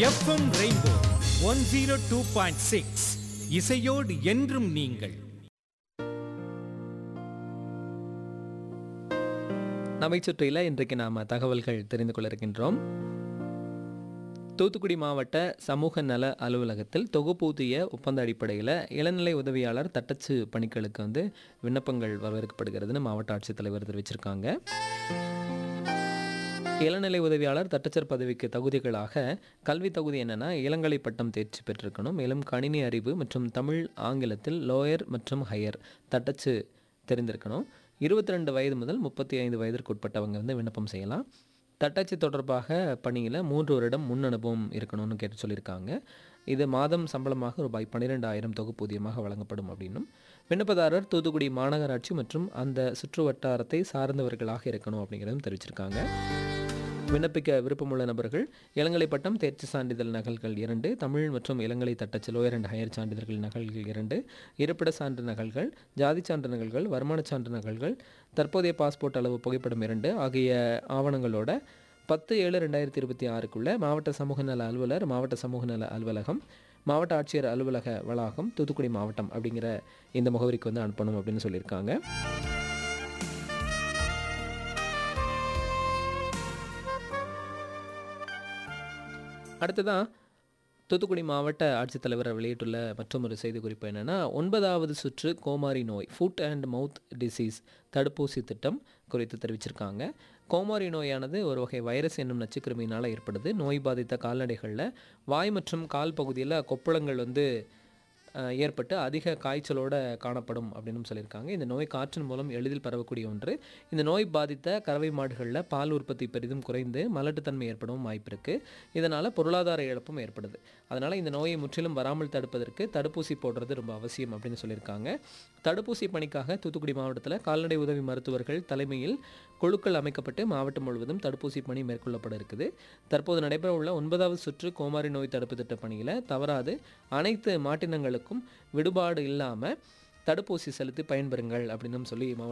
FM Rainbow one zero two point six இசையோடு என்றும் நீங்கள் நம்மை சுற்றியில் இன்றைக்கு நாம் தகவல்கள் தெரிந்து கொள்ள இருக்கின்றோம் தூத்துக்குடி மாவட்ட சமூக நல அலுவலகத்தில் தொகுப்பூதிய ஒப்பந்த அடிப்படையில் இளநிலை உதவியாளர் தட்டச்சு பணிகளுக்கு வந்து விண்ணப்பங்கள் வரவேற்கப்படுகிறதுன்னு மாவட்ட ஆட்சித்தலைவர் தெரிவிச்சிருக்காங்க இளநிலை உதவியாளர் தட்டச்சர் பதவிக்கு தகுதிகளாக கல்வி தகுதி என்னென்னா இளங்கலை பட்டம் தேர்ச்சி பெற்றிருக்கணும் மேலும் கணினி அறிவு மற்றும் தமிழ் ஆங்கிலத்தில் லோயர் மற்றும் ஹையர் தட்டச்சு தெரிந்திருக்கணும் இருபத்தி ரெண்டு வயது முதல் முப்பத்தி ஐந்து வயதிற்கு உட்பட்டவங்க வந்து விண்ணப்பம் செய்யலாம் தட்டச்சு தொடர்பாக பணியில் மூன்று வருடம் முன் அனுபவம் இருக்கணும்னு கேட்டு சொல்லியிருக்காங்க இது மாதம் சம்பளமாக ரூபாய் பன்னிரெண்டாயிரம் தொகுப்பூதியமாக வழங்கப்படும் அப்படின்னும் விண்ணப்பதாரர் தூத்துக்குடி மாநகராட்சி மற்றும் அந்த சுற்று வட்டாரத்தை சார்ந்தவர்களாக இருக்கணும் அப்படிங்கிறதும் தெரிவிச்சிருக்காங்க விண்ணப்பிக்க விருப்பமுள்ள நபர்கள் இளங்கலை பட்டம் தேர்ச்சி சான்றிதழ் நகல்கள் இரண்டு தமிழ் மற்றும் இளங்கலை தட்டச்சு லோயர் அண்ட் ஹையர் சான்றிதழ்கள் நகல்கள் இரண்டு இருப்பிட சான்று நகல்கள் ஜாதி சான்று நகல்கள் வருமானச் சான்று நகல்கள் தற்போதைய பாஸ்போர்ட் அளவு புகைப்படம் இரண்டு ஆகிய ஆவணங்களோட பத்து ஏழு ரெண்டாயிரத்தி இருபத்தி ஆறுக்குள்ள மாவட்ட சமூக நல அலுவலர் மாவட்ட சமூக நல அலுவலகம் மாவட்ட ஆட்சியர் அலுவலக வளாகம் தூத்துக்குடி மாவட்டம் அப்படிங்கிற இந்த முகவரிக்கு வந்து அனுப்பணும் அப்படின்னு சொல்லியிருக்காங்க அடுத்ததான் தூத்துக்குடி மாவட்ட ஆட்சித்தலைவர் வெளியிட்டுள்ள மற்றொரு செய்திக்குறிப்பு என்னென்னா ஒன்பதாவது சுற்று கோமாரி நோய் ஃபுட் அண்ட் மவுத் டிசீஸ் தடுப்பூசி திட்டம் குறித்து தெரிவிச்சிருக்காங்க கோமாரி நோயானது ஒரு வகை வைரஸ் என்னும் நச்சுக்கிருமியினால் ஏற்படுது நோய் பாதித்த கால்நடைகளில் வாய் மற்றும் கால் பகுதியில் கொப்பளங்கள் வந்து அஹ், ஏற்பட்டு அதிக காய்ச்சலோட காணப்படும் அப்படின்னு சொல்லியிருக்காங்க இந்த நோய் காற்றின் மூலம் எளிதில் பரவக்கூடிய ஒன்று இந்த நோய் பாதித்த கறவை மாடுகளில் பால் உற்பத்தி பெரிதும் குறைந்து மலட்டுத்தன்மை ஏற்படவும் வாய்ப்பு இருக்குது இதனால் பொருளாதார இழப்பும் ஏற்படுது அதனால் இந்த நோயை முற்றிலும் வராமல் தடுப்பதற்கு தடுப்பூசி போடுறது ரொம்ப அவசியம் அப்படின்னு சொல்லியிருக்காங்க தடுப்பூசி பணிக்காக தூத்துக்குடி மாவட்டத்தில் கால்நடை உதவி மருத்துவர்கள் தலைமையில் குழுக்கள் அமைக்கப்பட்டு மாவட்டம் முழுவதும் தடுப்பூசி பணி மேற்கொள்ளப்பட இருக்குது தற்போது நடைபெற உள்ள ஒன்பதாவது சுற்று கோமாரி நோய் தடுப்பு திட்ட பணியில் தவறாது அனைத்து மாட்டினங்களுக்கும் விடுபாடு இல்லாமல் தடுப்பூசி செலுத்தி பயன்பெறுங்கள் அப்படின்னு சொல்லி மாவட்ட